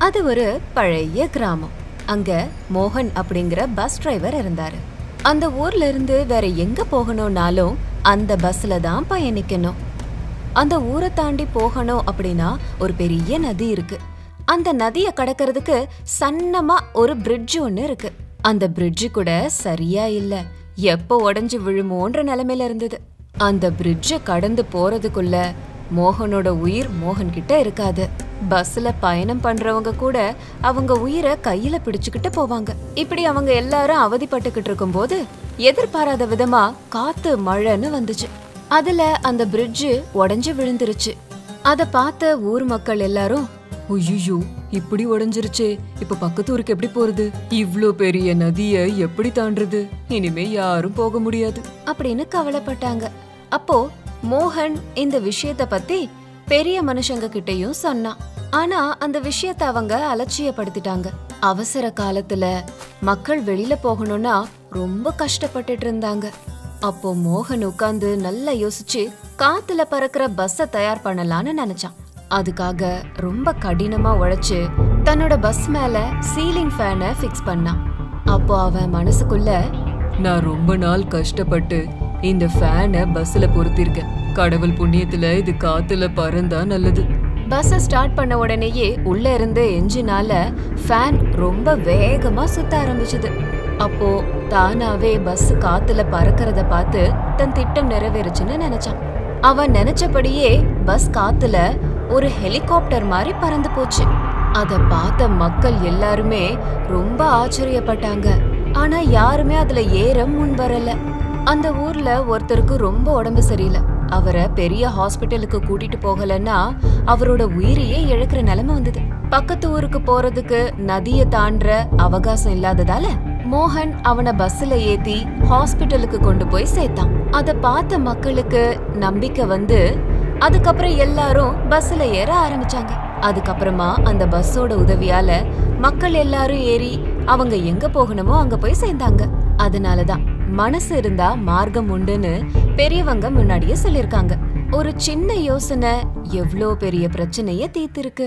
அது ஒரு பழைய கிராமம் அங்க மோகன் அப்படிங்கிற பஸ் டிரைவர் இருந்தாரு அந்த ஊர்ல இருந்து வேற எங்க போகணும்னாலும் அந்த பஸ்ல தான் பயணிக்கணும் அந்த ஊரை தாண்டி போகணும் அப்படின்னா ஒரு பெரிய நதி இருக்கு அந்த நதியை கடக்கிறதுக்கு சன்னமா ஒரு பிரிட்ஜ் ஒன்று இருக்கு அந்த பிரிட்ஜ் கூட சரியா இல்ல எப்போ உடைஞ்சு விழுமோன்ற நிலைமையில இருந்தது அந்த பிரிட்ஜை கடந்து போறதுக்குள்ள மோகனோட உயிர் மோகன் கிட்ட இருக்காது பஸ்ல பயணம் பண்றவங்க கூட அவங்க உயிரை கையில பிடிச்சுக்கிட்டு போவாங்க இப்படி அவங்க எல்லாரும் அவதிப்பட்டுக்கிட்டு இருக்கும்போது எதிர்பாராத விதமா காத்து மழைன்னு வந்துச்சு அதுல அந்த பிரிட்ஜ் உடைஞ்சு விழுந்துருச்சு அத பார்த்த ஊர் மக்கள் எல்லாரும் ஐயோ இப்படி உடைஞ்சிருச்சே இப்ப பக்கத்து ஊருக்கு எப்படி போறது இவ்ளோ பெரிய நதிய எப்படி தாண்டுறது இனிமே யாரும் போக முடியாது அப்படின்னு கவலைப்பட்டாங்க அப்போ மோகன் இந்த விஷயத்த பத்தி பெரிய மனுஷங்க கிட்டயும் சொன்னான் ஆனா அந்த விஷயத்த அவங்க அலட்சியப்படுத்திட்டாங்க அவசர காலத்துல மக்கள் வெளியில போகணும்னா ரொம்ப கஷ்டப்பட்டுட்டு இருந்தாங்க அப்போ மோகன் உட்கார்ந்து நல்லா யோசிச்சு காத்துல பறக்கிற பஸ்ஸ தயார் பண்ணலாம்னு நினைச்சான் அதுக்காக ரொம்ப கடினமா உழைச்சு தன்னோட பஸ் மேல சீலிங் ஃபேனை ஃபிக்ஸ் பண்ணான் அப்போ அவன் மனசுக்குள்ள நான் ரொம்ப நாள் கஷ்டப்பட்டு இந்த ஃபேனை பஸ்ல பொருத்திருக்கேன் கடவுள் புண்ணியத்துல இது காத்துல பறந்தா நல்லது பஸ்ஸை ஸ்டார்ட் பண்ண உடனேயே உள்ள இருந்து என்ஜினால ஃபேன் ரொம்ப வேகமா சுத்த ஆரம்பிச்சுது அப்போ தானாவே பஸ் காத்துல பறக்கறத பார்த்து தன் திட்டம் நிறைவேறுச்சுன்னு நினைச்சான் அவன் நினைச்சபடியே பஸ் காத்துல ஒரு ஹெலிகாப்டர் மாதிரி பறந்து போச்சு அத பார்த்த மக்கள் எல்லாருமே ரொம்ப ஆச்சரியப்பட்டாங்க ஆனா யாருமே அதுல ஏற முன் வரல அந்த ஊர்ல ஒருத்தருக்கு ரொம்ப உடம்பு சரியில்லை அவரை பெரிய ஹாஸ்பிட்டலுக்கு கூட்டிட்டு போகலன்னா அவரோட உயிரையே இழக்கிற நிலைமை வந்தது பக்கத்து ஊருக்கு போறதுக்கு நதிய தாண்டுற அவகாசம் இல்லாததால மோகன் அவனை பஸ்ல ஏத்தி ஹாஸ்பிட்டலுக்கு கொண்டு போய் சேர்த்தான் அத பார்த்த மக்களுக்கு நம்பிக்கை வந்து அதுக்கப்புறம் எல்லாரும் பஸ்ல ஏற ஆரம்பிச்சாங்க அதுக்கப்புறமா அந்த பஸ்ஸோட உதவியால மக்கள் எல்லாரும் ஏறி அவங்க எங்க போகணுமோ அங்க போய் சேர்ந்தாங்க அதனாலதான் மனசு இருந்தா மார்க்கம் உண்டுன்னு பெரியவங்க முன்னாடியே சொல்லிருக்காங்க ஒரு சின்ன யோசனை எவ்ளோ பெரிய பிரச்சனைய தீர்த்திருக்கு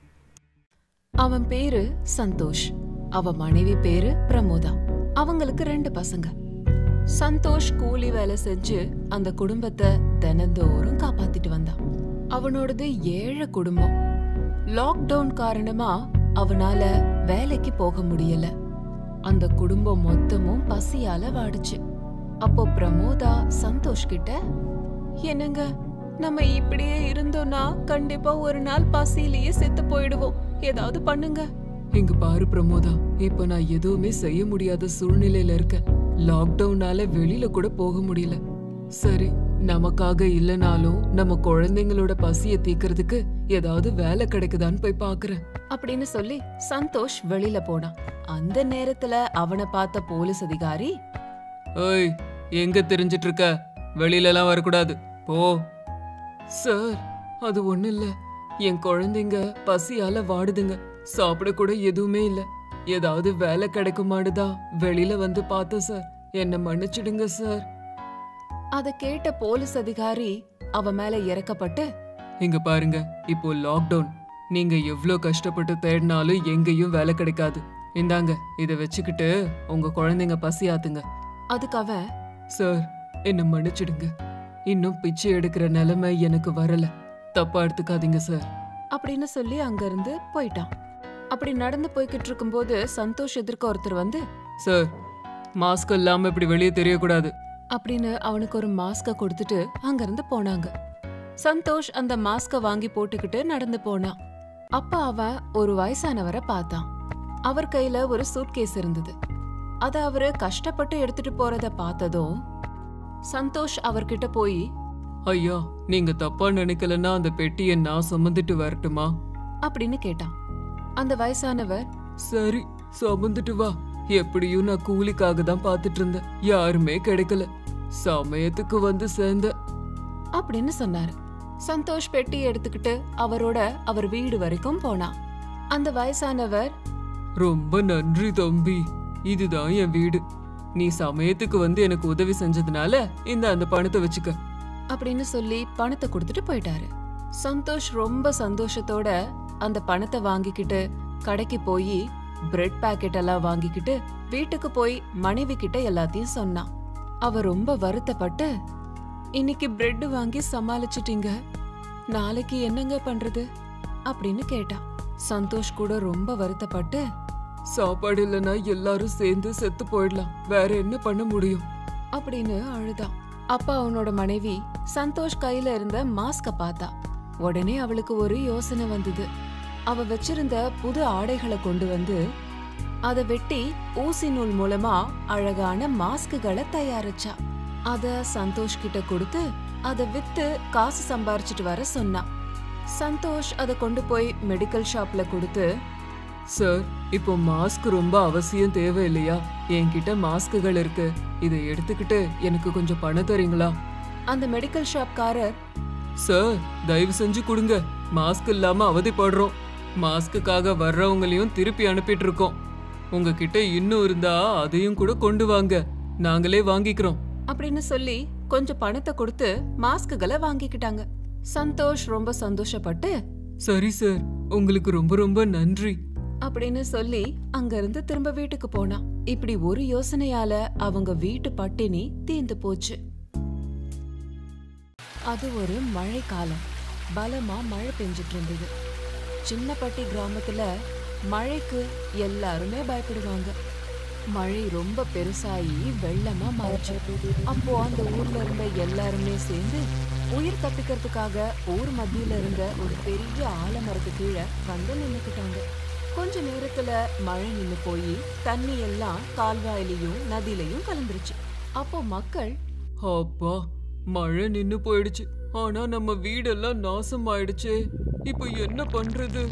அவன் பேரு சந்தோஷ் அவ மனைவி பேரு பிரமோதா அவங்களுக்கு ரெண்டு பசங்க சந்தோஷ் கூலி வேலை செஞ்சு அந்த குடும்பத்தை தினந்தோறும் காப்பாத்திட்டு வந்தான் அவனோடது ஏழை குடும்பம் லாக்டவுன் காரணமா அவனால வேலைக்கு போக முடியல அந்த குடும்பம் மொத்தமும் பசியால வாடுச்சு அப்போ பிரமோதா சந்தோஷ் கிட்ட என்னங்க நம்ம இப்படியே இருந்தோம்னா கண்டிப்பா ஒரு நாள் பசியிலேயே செத்து போயிடுவோம் ஏதாவது பண்ணுங்க இங்க பாரு பிரமோதா இப்ப நான் எதுவுமே செய்ய முடியாத சூழ்நிலையில இருக்கேன் லாக்டவுனால வெளியில கூட போக முடியல சரி நமக்காக இல்லனாலும் நம்ம குழந்தைங்களோட பசிய தீக்கிறதுக்கு ஏதாவது வேலை கிடைக்குதான்னு போய் பாக்குறேன் அப்படின்னு சொல்லி சந்தோஷ் வெளியில போனான் அந்த நேரத்துல அவனை பார்த்த போலீஸ் அதிகாரி ஏய் எங்க தெரிஞ்சிட்டு இருக்க வெளியில எல்லாம் வரக்கூடாது போ சார் அது ஒண்ணு இல்ல என் குழந்தைங்க பசியால வாடுதுங்க சாப்பிட கூட எதுவுமே இல்ல ஏதாவது வேலை கிடைக்குமாடுதா வெளியில வந்து பார்த்தேன் சார் என்ன மன்னிச்சிடுங்க சார் அத கேட்ட போலீஸ் அதிகாரி அவன் மேல இறக்கப்பட்டு இங்க பாருங்க இப்போ லாக்டவுன் நீங்க எவ்ளோ கஷ்டப்பட்டு தேடினாலும் எங்கேயும் வேலை கிடைக்காது இந்தாங்க இத வச்சுக்கிட்டு உங்க குழந்தைங்க பசியாத்துங்க அதுக்கு அவன் சார் என்ன மன்னிச்சிடுங்க இன்னும் பிச்சை எடுக்கிற நிலைமை எனக்கு வரல தப்பா எடுத்துக்காதீங்க சார் அப்படின்னு சொல்லி அங்கிருந்து போயிட்டான் அப்படி நடந்து போய்கிட்டு இருக்கும்போது சந்தோஷ் எதிர்க்க ஒருத்தர் வந்து சார் மாஸ்க் இல்லாம இப்படி வெளியே தெரியக்கூடாது அப்படின்னு அவனுக்கு ஒரு மாஸ்க கொடுத்துட்டு அங்கிருந்து போனாங்க சந்தோஷ் அந்த மாஸ்க வாங்கி போட்டுக்கிட்டு நடந்து போனான் அப்ப அவன் ஒரு வயசானவரை பார்த்தான் அவர் கையில ஒரு சூட்கேஸ் இருந்தது அத அவரு கஷ்டப்பட்டு எடுத்துட்டு போறத பார்த்ததும் சந்தோஷ் அவர்கிட்ட போய் ஐயா நீங்க தப்பா நினைக்கலன்னா அந்த பெட்டியை நான் சுமந்துட்டு வரட்டுமா அப்படின்னு கேட்டான் அந்த வயசானவர் சரி சுமந்துட்டு வா எப்படியும் நான் கூலிக்காக தான் பார்த்துட்டு இருந்தேன் யாருமே கிடைக்கல சமயத்துக்கு வந்து சேர்ந்த அப்படின்னு சொன்னாரு சந்தோஷ் பெட்டி எடுத்துக்கிட்டு அவரோட அவர் வீடு வரைக்கும் போனான் அந்த வயசானவர் ரொம்ப நன்றி தம்பி இதுதான் என் வீடு நீ சமயத்துக்கு வந்து எனக்கு உதவி செஞ்சதுனால இந்த அந்த பணத்தை வச்சுக்க அப்படின்னு சொல்லி பணத்தை கொடுத்துட்டு போயிட்டாரு சந்தோஷ் ரொம்ப சந்தோஷத்தோட அந்த பணத்தை வாங்கிக்கிட்டு கடைக்கு போய் பிரெட் பாக்கெட் எல்லாம் வாங்கிக்கிட்டு வீட்டுக்கு போய் மனைவி கிட்ட எல்லாத்தையும் சொன்னான் அவ ரொம்ப வருத்தப்பட்டு இன்னைக்கு பிரெட் வாங்கி சமாளிச்சிட்டீங்க நாளைக்கு என்னங்க பண்றது அப்படின்னு கேட்டா சந்தோஷ் கூட ரொம்ப வருத்தப்பட்டு சாப்பாடு இல்லைன்னா எல்லாரும் சேர்ந்து செத்து போயிடலாம் வேற என்ன பண்ண முடியும் அப்படின்னு அழுதான் அப்ப அவனோட மனைவி சந்தோஷ் கையில இருந்த மாஸ்க பார்த்தா உடனே அவளுக்கு ஒரு யோசனை வந்தது அவ வச்சிருந்த புது ஆடைகளை கொண்டு வந்து அத வெட்டி ஊசி நூல் மூலமா அழகான மாஸ்குகளை தயாரிச்சா அத சந்தோஷ் கிட்ட கொடுத்து அத வித்து காசு சம்பாரிச்சிட்டு வர சொன்னா சந்தோஷ் அத கொண்டு போய் மெடிக்கல் ஷாப்ல கொடுத்து சார் இப்போ மாஸ்க் ரொம்ப அவசியம் தேவை இல்லையா என்கிட்ட மாஸ்க்குகள் இருக்கு இதை எடுத்துக்கிட்டு எனக்கு கொஞ்சம் பணம் தரீங்களா அந்த மெடிக்கல் ஷாப்காரர் சார் தயவு செஞ்சு கொடுங்க மாஸ்க் இல்லாம அவதிப்படுறோம் மாஸ்க்குக்காக வர்றவங்களையும் திருப்பி அனுப்பிட்டு இருக்கோம் உங்ககிட்ட இன்னும் இருந்தா அதையும் கூட கொண்டு வாங்க நாங்களே வாங்கிக்கிறோம் அப்படின்னு சொல்லி கொஞ்சம் பணத்தை கொடுத்து மாஸ்க்குகளை வாங்கிக்கிட்டாங்க சந்தோஷ் ரொம்ப சந்தோஷப்பட்டு சரி சார் உங்களுக்கு ரொம்ப ரொம்ப நன்றி அப்படின்னு சொல்லி அங்கிருந்து திரும்ப வீட்டுக்கு போனான் இப்படி ஒரு யோசனையால அவங்க வீட்டு பட்டினி தீந்து போச்சு அது ஒரு மழை காலம் பலமா மழை பெஞ்சிட்டு இருந்தது சின்னப்பட்டி கிராமத்துல மழைக்கு எல்லாருமே பயப்படுவாங்க மழை ரொம்ப பெருசாகி வெள்ளமா மாறிச்சு அப்போ அந்த ஊர்ல இருந்த எல்லாருமே சேர்ந்து உயிர் தப்பிக்கிறதுக்காக ஊர் மத்தியில இருந்த ஒரு பெரிய ஆலமரத்து கீழே வந்து நின்னுக்கிட்டாங்க கொஞ்ச நேரத்துல மழை நின்னு போய் தண்ணி எல்லாம் கால்வாயிலையும் நதியிலையும் கலந்துருச்சு அப்போ மக்கள் அப்பா மழை நின்னு போயிடுச்சு ஆனா நம்ம வீடெல்லாம் நாசம் ஆயிடுச்சே இப்போ என்ன பண்றது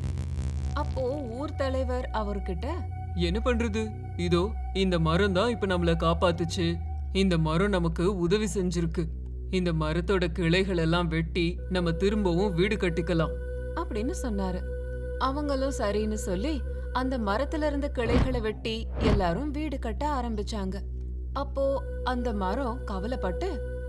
அப்போ ஊர் தலைவர் அவர்கிட்ட என்ன பண்றது இதோ இந்த மரம் தான் இப்ப நம்மள காப்பாத்துச்சு இந்த மரம் நமக்கு உதவி செஞ்சிருக்கு இந்த மரத்தோட கிளைகள் எல்லாம் வெட்டி நம்ம திரும்பவும் வீடு கட்டிக்கலாம் அப்படின்னு சொன்னாரு அவங்களும் சரின்னு சொல்லி அந்த மரத்துல இருந்த கிளைகளை வெட்டி எல்லாரும் வீடு கட்ட ஆரம்பிச்சாங்க அப்போ அந்த மரம் கவலைப்பட்டு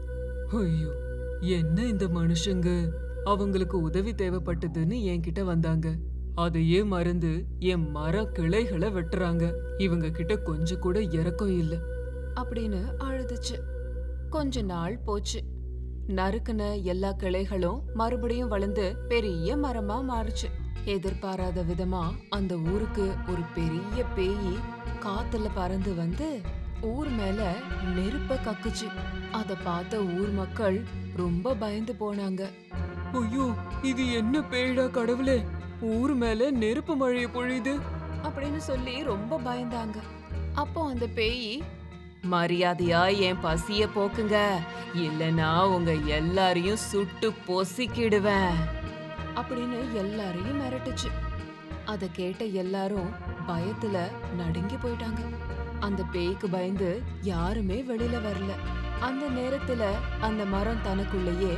ஐயோ என்ன இந்த மனுஷங்க அவங்களுக்கு உதவி தேவைப்பட்டதுன்னு என்கிட்ட வந்தாங்க அதையே மறந்து என் மர கிளைகளை வெட்டுறாங்க இவங்க கிட்ட கொஞ்சம் கூட இறக்கம் இல்ல அப்படின்னு அழுதுச்சு கொஞ்ச நாள் போச்சு நறுக்குன எல்லா கிளைகளும் மறுபடியும் வளர்ந்து பெரிய மரமா மாறுச்சு எதிர்பாராத விதமா அந்த ஊருக்கு ஒரு பெரிய பேயி காத்துல பறந்து வந்து ஊர் மேல நெருப்ப கக்குச்சு அத பார்த்த ஊர் மக்கள் ரொம்ப பயந்து போனாங்க ஐயோ இது என்ன பேய்டா கடவுளே ஊர் மேல நெருப்பு மழைய பொழியுது அப்படின்னு சொல்லி ரொம்ப பயந்தாங்க அப்போ அந்த பேயி மரியாதையா என் பசிய போக்குங்க இல்லனா உங்க எல்லாரையும் சுட்டு பொசிக்கிடுவேன் அப்படின்னு எல்லாரையும் மிரட்டுச்சு அத கேட்ட எல்லாரும் பயத்துல நடுங்கி போயிட்டாங்க அந்த பேய்க்கு பயந்து யாருமே வெளியில வரல அந்த நேரத்துல அந்த மரம் தனக்குள்ளேயே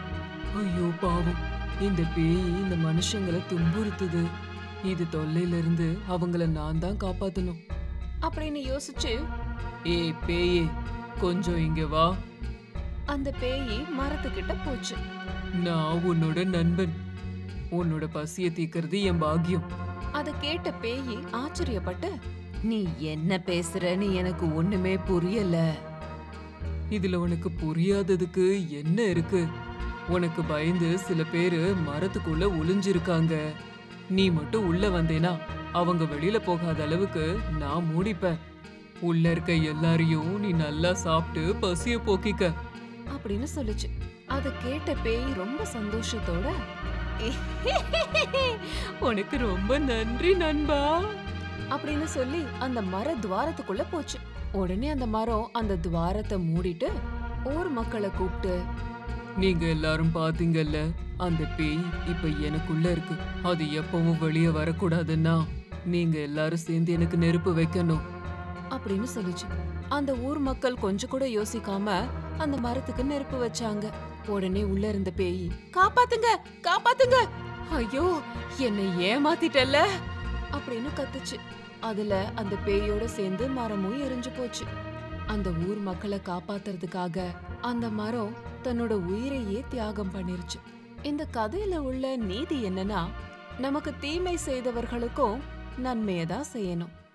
ஐயோ பாவம் இந்த பேய் இந்த மனுஷங்களை துன்புறுத்துது இது தொல்லையில இருந்து அவங்கள நான் தான் காப்பாத்தணும் அப்படின்னு யோசிச்சு ஏய் பேயே கொஞ்சம் இங்க வா அந்த பேயி மரத்துக்கிட்ட போச்சு நான் உன்னோட நண்பன் உன்னோட பசிய தீக்கிறது என் பாக்கியம் அத கேட்ட பேயி ஆச்சரியப்பட்டு நீ என்ன பேசுறன்னு எனக்கு ஒண்ணுமே புரியல இதுல உனக்கு புரியாததுக்கு என்ன இருக்கு உனக்கு பயந்து சில பேரு மரத்துக்குள்ள ஒளிஞ்சிருக்காங்க நீ மட்டும் உள்ள வந்தேனா அவங்க வெளியில போகாத அளவுக்கு நான் மூடிப்பேன் உள்ள இருக்க எல்லாரையும் நீ நல்லா சாப்பிட்டு பசிய போக்கிக்க அப்படின்னு சொல்லுச்சு அத கேட்ட பேய் ரொம்ப சந்தோஷத்தோட உனக்கு ரொம்ப நன்றி நண்பா அப்படின்னு சொல்லி அந்த மர துவாரத்துக்குள்ள போச்சு உடனே அந்த மரம் அந்த துவாரத்தை மூடிட்டு ஊர் மக்களை கூப்பிட்டு நீங்க எல்லாரும் பாத்தீங்கல்ல அந்த பேய் இப்ப எனக்குள்ள இருக்கு அது எப்பவும் வெளியே வரக்கூடாதுன்னா நீங்க எல்லாரும் சேர்ந்து எனக்கு நெருப்பு வைக்கணும் அப்படின்னு சொல்லுச்சு அந்த ஊர் மக்கள் கொஞ்சம் கூட யோசிக்காம அந்த மரத்துக்கு நெருப்பு வச்சாங்க உடனே உள்ள இருந்த பேய் காப்பாத்துங்க காப்பாத்துங்க ஐயோ என்னை ஏமாத்திட்டல்ல அப்படின்னு கத்துச்சு அதுல அந்த பேயோட சேர்ந்து மரமும் எரிஞ்சு போச்சு அந்த ஊர் மக்களை காப்பாத்துறதுக்காக அந்த மரம் தன்னோட உயிரையே தியாகம் பண்ணிருச்சு இந்த கதையில உள்ள நீதி என்னன்னா நமக்கு தீமை செய்தவர்களுக்கும் நன்மையை தான் செய்யணும்